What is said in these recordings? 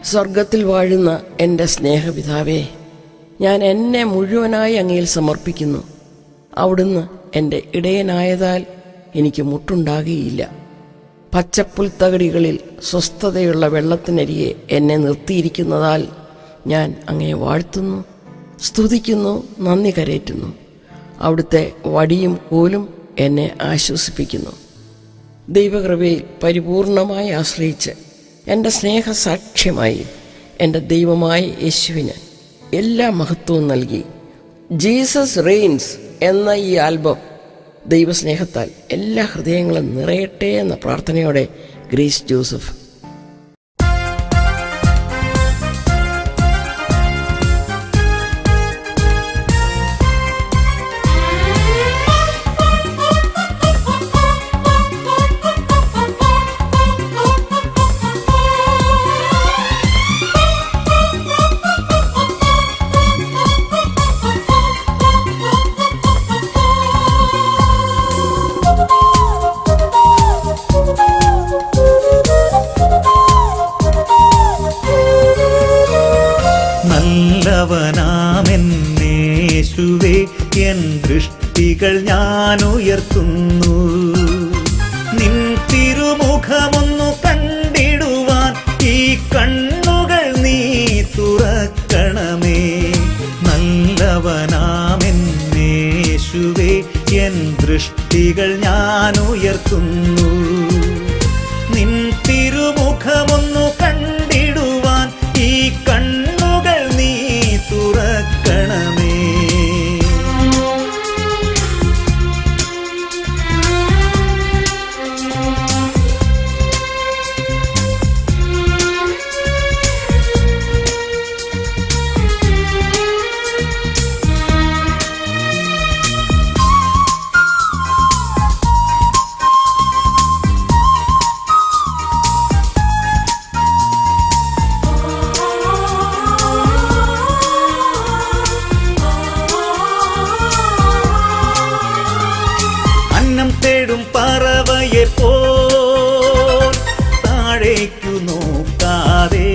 സ്വർഗത്തിൽ വാഴുന്ന എൻ്റെ സ്നേഹപിതാവേ ഞാൻ എന്നെ മുഴുവനായി അങ്ങയിൽ സമർപ്പിക്കുന്നു അവിടുന്ന് എൻ്റെ ഇടയനായതാൽ എനിക്ക് മുട്ടുണ്ടാകുകയില്ല പച്ചപ്പുൽത്തകടികളിൽ സ്വസ്ഥതയുള്ള വെള്ളത്തിനരികെ എന്നെ നിർത്തിയിരിക്കുന്നതാൽ ഞാൻ അങ്ങയെ വാഴ്ത്തുന്നു സ്തുതിക്കുന്നു നന്ദി കരേറ്റുന്നു അവിടുത്തെ വടിയും കോലും എന്നെ ആശ്വസിപ്പിക്കുന്നു ദൈവകൃപയിൽ പരിപൂർണമായി ആശ്രയിച്ച് എൻ്റെ സ്നേഹസാക്ഷ്യമായി എൻ്റെ ദൈവമായ യേശുവിന് എല്ലാ മഹത്വവും നൽകി ജീസസ് റെയിൻസ് എന്ന ഈ ആൽബം ദൈവസ്നേഹത്താൽ എല്ലാ ഹൃദയങ്ങളും നിറയട്ടെ എന്ന പ്രാർത്ഥനയോടെ ഗ്രേസ് ജോസഫ് നല്ലവനാമെന്നേശുവേ എൻ ദൃഷ്ടികൾ ഞാൻ ഉയർത്തുന്നു നിൻ തിരുമുഖമൊന്നു കണ്ടിടുവാൻ ഈ കണ്ണുകൾ നീ തുറക്കണമേ നല്ലവനാമെന്നേശുവേ എൻ ദൃഷ്ടികൾ ഞാൻ ഉയർത്തുന്നു നിൻ തിരുമുഖമൊന്നു കണ്ടിടുവാൻ ഈ കണ്ണുകൾ നീ തുറക്കണമേ അന്നം തേടും പറവയെ പോൽ താഴേക്കു നോക്കാതെ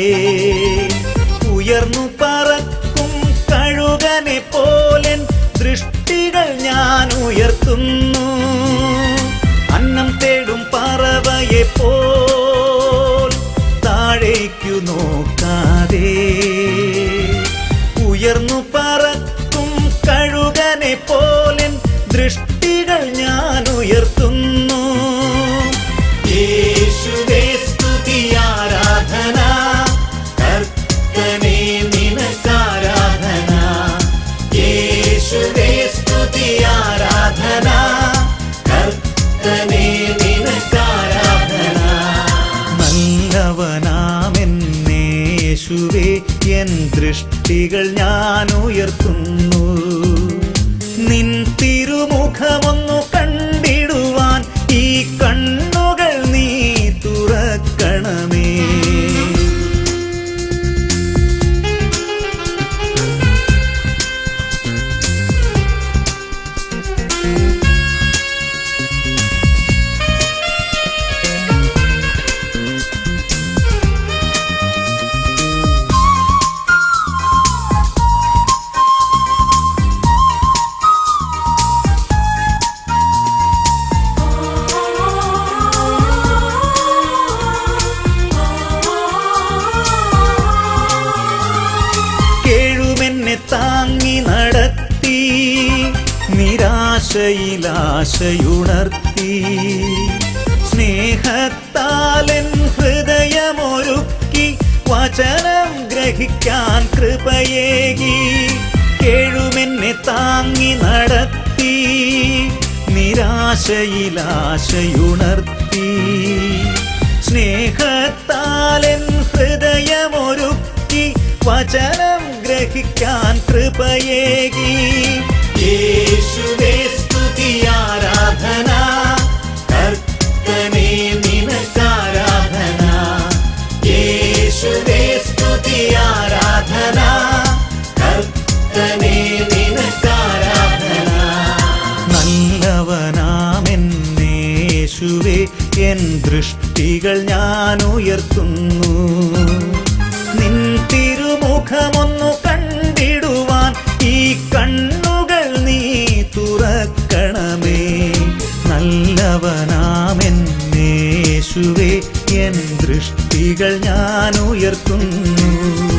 ഉയർന്നു പറക്കും കഴുകനെ പോലൻ ദൃഷ്ടികൾ ഞാൻ ഉയർത്തുന്നു അന്നം തേടും പറവയെ പോൽ താഴേക്കു നോക്കാതെ ഉയർന്നു പറക്കും കഴുകനെ പോലൻ ദൃഷ്ടികൾ ഞാൻ ഉയർത്തുന്നു യേശുവേ സ്തുതി ആരാധന കർത്തനെ നിനക്കാരാധന യേശുവേ സ്തുതി ആരാധന കർത്തനെ നിനക്കാരാധന നല്ലവനാമെന്നേശുവേ എൻ ദൃഷ്ടികൾ ഞാൻ ഉയർത്തുന്നു നിൻ തിരുമുഖമൊന്നു കണ്ടിടുവാൻ ഈ കണ്ണുകൾ നീ തുറക്കണമേ കേഴുമെന്നെ താങ്ങി നടത്തി നിരാശയിലാശയുണർത്തി സ്നേഹത്താലൻ ഹൃദയമൊരുക്കി വചനം ഗ്രഹിക്കാൻ കൃപയേകി കേഴുമെന്നെ താങ്ങി നടത്തി നിരാശയിലാശയുണർത്തി സ്നേഹത്താലൻ ഹൃദയമൊരുക്കി വചനം ഗ്രഹിക്കാൻ കൃപയേകി യേശുവേ സ്തുതി ആരാധന കർത്തനെ നിനക്കാരാധന യേശുവേ സ്തുതി ആരാധന കർത്തനെ നിനക്കാരാധന നല്ലവനാമെന്നേശുവേ എൻ ദൃഷ്ടികൾ ഞാൻ ഉയർത്തുന്നു മുഖമൊന്നു കണ്ടിടുവാൻ ഈ കണ്ണുകൾ നീ തുറക്കണമേ നല്ലവനാമെന്നേശുവേ എൻ ദൃഷ്ടികൾ ഞാൻ ഉയർത്തുന്നു